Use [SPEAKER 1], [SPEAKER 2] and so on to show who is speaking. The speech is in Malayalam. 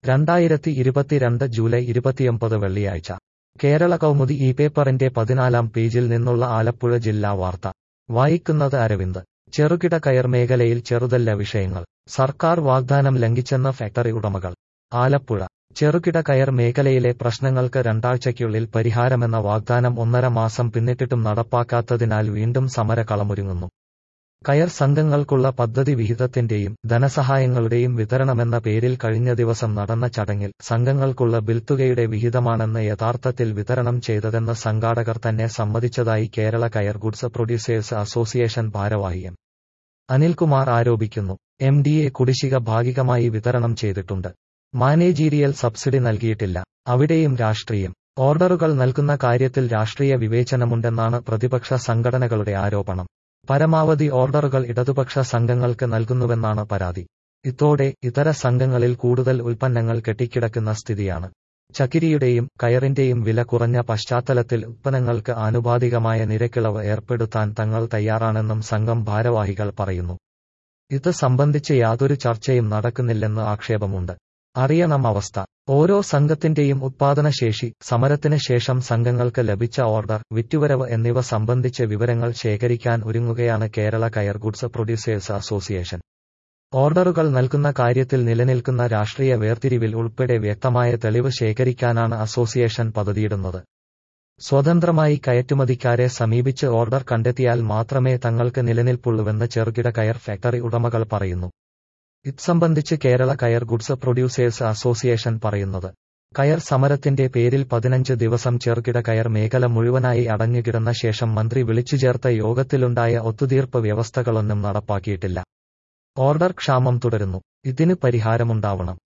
[SPEAKER 1] രണ്ടായിരത്തി ഇരുപത്തിരണ്ട് ജൂലൈ ഇരുപത്തിയൊമ്പത് വെള്ളിയാഴ്ച കേരള കൗമുദി ഈ പേപ്പറിന്റെ പതിനാലാം പേജിൽ നിന്നുള്ള ആലപ്പുഴ ജില്ലാ വാർത്ത വായിക്കുന്നത് അരവിന്ദ് ചെറുകിട കയർ മേഖലയിൽ ചെറുതല്ല വിഷയങ്ങൾ സർക്കാർ വാഗ്ദാനം ലംഘിച്ചെന്ന ഫാക്ടറി ഉടമകൾ ആലപ്പുഴ ചെറുകിട കയർ മേഖലയിലെ പ്രശ്നങ്ങൾക്ക് രണ്ടാഴ്ചയ്ക്കുള്ളിൽ പരിഹാരമെന്ന വാഗ്ദാനം ഒന്നര മാസം പിന്നിട്ടിട്ടും നടപ്പാക്കാത്തതിനാൽ വീണ്ടും സമര കളമൊരുങ്ങുന്നു കയർ സംഘങ്ങൾക്കുള്ള പദ്ധതി വിഹിതത്തിന്റെയും ധനസഹായങ്ങളുടെയും വിതരണമെന്ന പേരിൽ കഴിഞ്ഞ ദിവസം നടന്ന ചടങ്ങിൽ സംഘങ്ങൾക്കുള്ള ബിൽത്തുകയുടെ വിഹിതമാണെന്ന് യഥാർത്ഥത്തിൽ വിതരണം ചെയ്തതെന്ന് സംഘാടകർ തന്നെ സമ്മതിച്ചതായി Kerala coir goods producers association ഭാരവാഹി എം അനിൽകുമാർ ആരോപിക്കുന്നു എം ഡി എ കുടിശ്ശിക ഭാഗികമായി വിതരണം ചെയ്തിട്ടുണ്ട് മാനേജീരിയൽ സബ്സിഡി നൽകിയിട്ടില്ല അവിടെയും രാഷ്ട്രീയം ഓർഡറുകൾ നൽകുന്ന കാര്യത്തിൽ രാഷ്ട്രീയ വിവേചനമുണ്ടെന്നാണ് പ്രതിപക്ഷ സംഘടനകളുടെ ആരോപണം പരമാവധി ഓർഡറുകൾ ഇടതുപക്ഷ സംഘങ്ങൾക്ക് നൽകുന്നുവെന്നാണ് പരാതി ഇതോടെ ഇതര സംഘങ്ങളിൽ കൂടുതൽ ഉൽപ്പന്നങ്ങൾ കെട്ടിക്കിടക്കുന്ന സ്ഥിതിയാണ് ചകിരിയുടെയും കയറിന്റെയും വില കുറഞ്ഞ പശ്ചാത്തലത്തിൽ ഉൽപ്പന്നങ്ങൾക്ക് ആനുപാതികമായ നിരക്കിളവ് ഏർപ്പെടുത്താൻ തങ്ങൾ തയ്യാറാണെന്നും സംഘം ഭാരവാഹികൾ പറയുന്നു ഇത് സംബന്ധിച്ച് യാതൊരു ചർച്ചയും നടക്കുന്നില്ലെന്ന് ആക്ഷേപമുണ്ട് അറിയണം അവസ്ഥ ഓരോ സംഘത്തിന്റെയും ഉത്പാദനശേഷി സമരത്തിന് ശേഷം സംഘങ്ങൾക്ക് ലഭിച്ച ഓർഡർ വിറ്റുവരവ് എന്നിവ സംബന്ധിച്ച് വിവരങ്ങൾ ശേഖരിക്കാൻ ഒരുങ്ങുകയാണ് Kerala coir goods producers association ഓർഡറുകൾ നൽകുന്ന കാര്യത്തിൽ നിലനിൽക്കുന്ന രാഷ്ട്രീയ വേർതിരിവിൽ ഉൾപ്പെടെ വ്യക്തമായ തെളിവ് ശേഖരിക്കാനാണ് അസോസിയേഷൻ പദ്ധതിയിടുന്നത് സ്വതന്ത്രമായി കയറ്റുമതിക്കാരെ സമീപിച്ച് ഓർഡർ കണ്ടെത്തിയാൽ മാത്രമേ തങ്ങൾക്ക് നിലനിൽപ്പുള്ളൂവെന്ന് ചെറുകിട കയർ ഫാക്ടറി ഉടമകൾ പറയുന്നു ഇത് സംബന്ധിച്ച് Kerala coir goods producers association പറയുന്നത് കയർ സമരത്തിന്റെ പേരിൽ പതിനഞ്ച് ദിവസം ചെറുകിട കയർ മേഖല മുഴുവനായി അടഞ്ഞുകിടന്ന ശേഷം മന്ത്രി വിളിച്ചുചേർത്ത യോഗത്തിലുണ്ടായ ഒത്തുതീർപ്പ് വ്യവസ്ഥകളൊന്നും നടപ്പാക്കിയിട്ടില്ല ഓർഡർ ക്ഷാമം തുടരുന്നു ഇതിന് പരിഹാരമുണ്ടാവണം